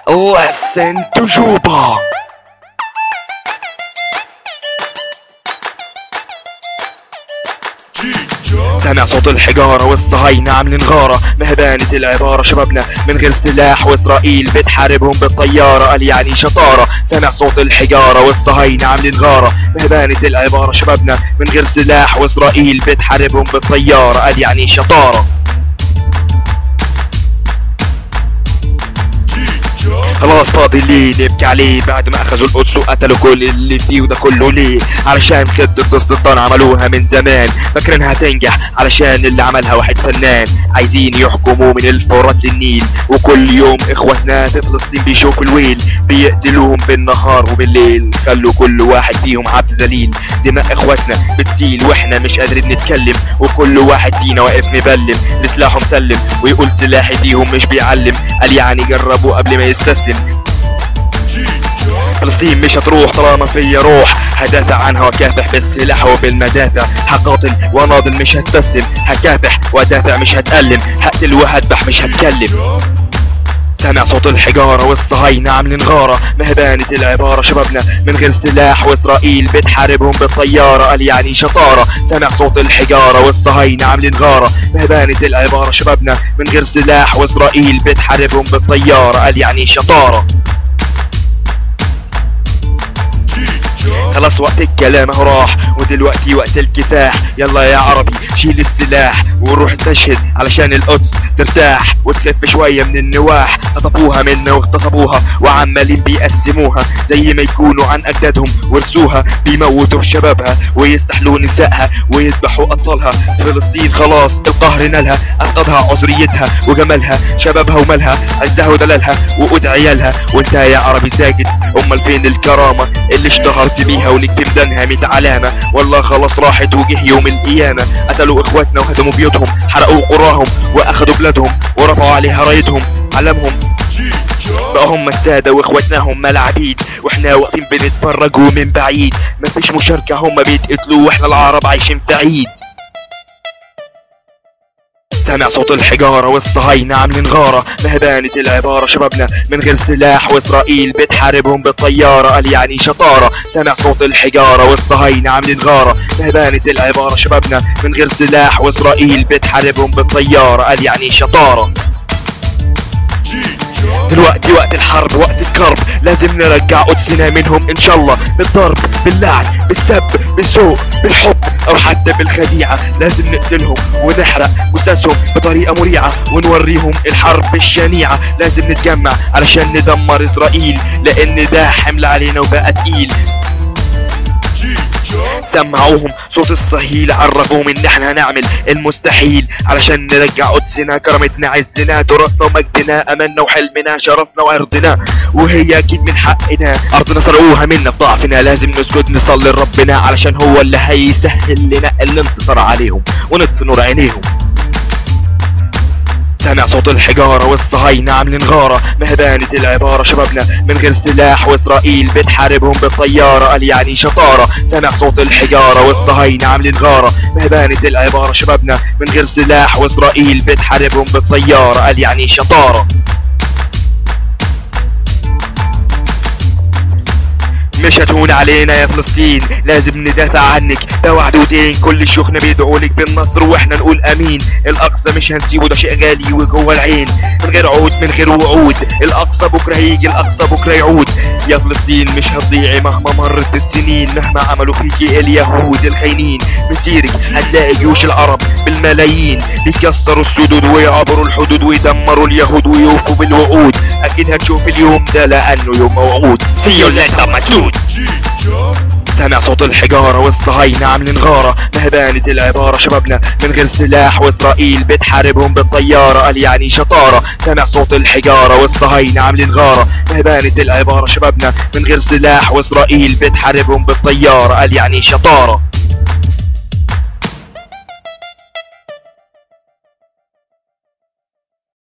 Listen to Juba. سامع صوت الحجارة والصهاينة عاملين غارة مهبانة العبارة شبابنا من غير سلاح وإسرائيل بتحاربهم بالطيارة قال يعني شطارة سامع صوت الحجارة والصهاينة عاملين غارة مهبانة العبارة شبابنا من غير سلاح وإسرائيل بتحاربهم بالطيارة قال يعني شطارة خلاص فاضي ليه نبكي عليه بعد ما اخذوا القدس وقتلوا كل اللي فيه وده كله ليه علشان خطة قسطنطان عملوها من زمان فاكرينها تنجح علشان اللي عملها واحد فنان عايزين يحكموا من الفرات للنيل وكل يوم اخواتنا في فلسطين بيشوفوا الويل بيقتلوهم بالنهار وبالليل خلوا كل واحد فيهم عبد ذليل دماء اخواتنا بتسيل واحنا مش قادرين نتكلم وكل واحد فينا واقف مبلم لسلاحه مسلم ويقول سلاحي فيهم مش بيعلم قال يعني جربوا قبل ما يستسلم فلسطين مش هتروح طالما فيا روح هدافع عنها وكافح بالسلاح وبالمدافع هقاتل وناضل مش هستسلم هكافح وادافع مش هتألم هقتل وهذبح مش هتكلم سامع صوت الحجارة والصهاينة عاملين غارة مهبانة العبارة شبابنا من غير سلاح وإسرائيل بتحاربهم بالطيارة قال يعني شطارة سامع صوت الحجارة والصهاينة عاملين غارة مهبانة العبارة شبابنا من غير سلاح وإسرائيل بتحاربهم بالطيارة قال يعني شطارة خلاص وقت الكلام اهو راح ودلوقتي وقت الكفاح يلا يا عربي شيل السلاح ونروح نستشهد علشان القدس ترتاح وتخف شوية من النواح خطفوها منا واغتصبوها وعمالين بيقسموها زي ما يكونوا عن اجدادهم ورثوها بيموتوا في شبابها ويستحلوا نسائها ويذبحوا اطفالها فلسطين خلاص القهر نالها انقذها عذريتها وجمالها شبابها ومالها عزها ودلالها وقود عيالها وانت يا عربي ساكت امال فين الكرامة اللي اشتهرت بيها ونكتب دانها ميت علامة والله خلاص راحت وجه يوم القيامة قتلوا اخواتنا وهدموا بيوتهم حرقوا قراهم واخدوا بلادهم ورفعوا عليها رايتهم علمهم بقى هم السادة واخواتنا هم العبيد واحنا واقفين بنتفرج ومن بعيد مفيش مشاركة هم بيتقتلوا واحنا العرب عايشين في عيد سامع صوت الحجارة والصهاينة عاملين غارة مهبانة العبارة شبابنا من غير سلاح وإسرائيل بتحاربهم بالطيارة قال يعني شطارة سامع صوت الحجارة والصهاينة عاملين غارة مهبانة العبارة شبابنا من غير سلاح وإسرائيل بتحاربهم بالطيارة قال يعني شطارة دلوقتي وقت الحرب وقت الكرب لازم نرجع قدسنا منهم ان شاء الله بالضرب باللعن بالسب بالسوء بالحب او حتى بالخديعة لازم نقتلهم ونحرق جثثهم بطريقة مريعة ونوريهم الحرب الشنيعة لازم نتجمع علشان ندمر اسرائيل لان ده حمل علينا وبقى تقيل سمعوهم صوت الصهيل عرفوهم ان احنا هنعمل المستحيل علشان نرجع قدسنا كرامتنا عزنا تراثنا ومجدنا املنا وحلمنا شرفنا وعرضنا وهي اكيد من حقنا ارضنا سرقوها منا في ضعفنا لازم نسكت نصلي لربنا علشان هو اللي هيسهل لنا الانتصار عليهم ونطفي نور عينيهم سامع صوت الحجارة والصهاينة عاملين غارة مهبانة العبارة شبابنا من غير سلاح وإسرائيل بتحاربهم بالطيارة قال يعني شطارة سامع صوت الحجارة والصهاينة عاملين غارة مهبانة العبارة شبابنا من غير سلاح وإسرائيل بتحاربهم بالطيارة قال يعني شطارة مش هتهون علينا يا فلسطين لازم ندافع عنك ده وعد ودين كل شيوخنا بيدعوا لك بالنصر واحنا نقول امين الاقصى مش هنسيبه ده شيء غالي وجوه العين من غير عود من غير وعود الاقصى بكره هيجي الاقصى بكره يعود يا فلسطين مش هتضيعي مهما مرت السنين مهما عملوا فيكي اليهود الخاينين مسيرك هتلاقي جيوش العرب بالملايين بيكسروا السدود ويعبروا الحدود ويدمروا اليهود ويوفوا بالوعود اكيد هتشوف اليوم ده لانه يوم موعود See you later مسعود سامع صوت الحجارة والصهاينة عاملين غارة مهبانة العبارة شبابنا من غير سلاح وإسرائيل بتحاربهم بالطيارة قال يعني شطارة سامع صوت الحجارة والصهاينة عاملين غارة مهبانة العبارة شبابنا من غير سلاح وإسرائيل بتحاربهم بالطيارة قال يعني شطارة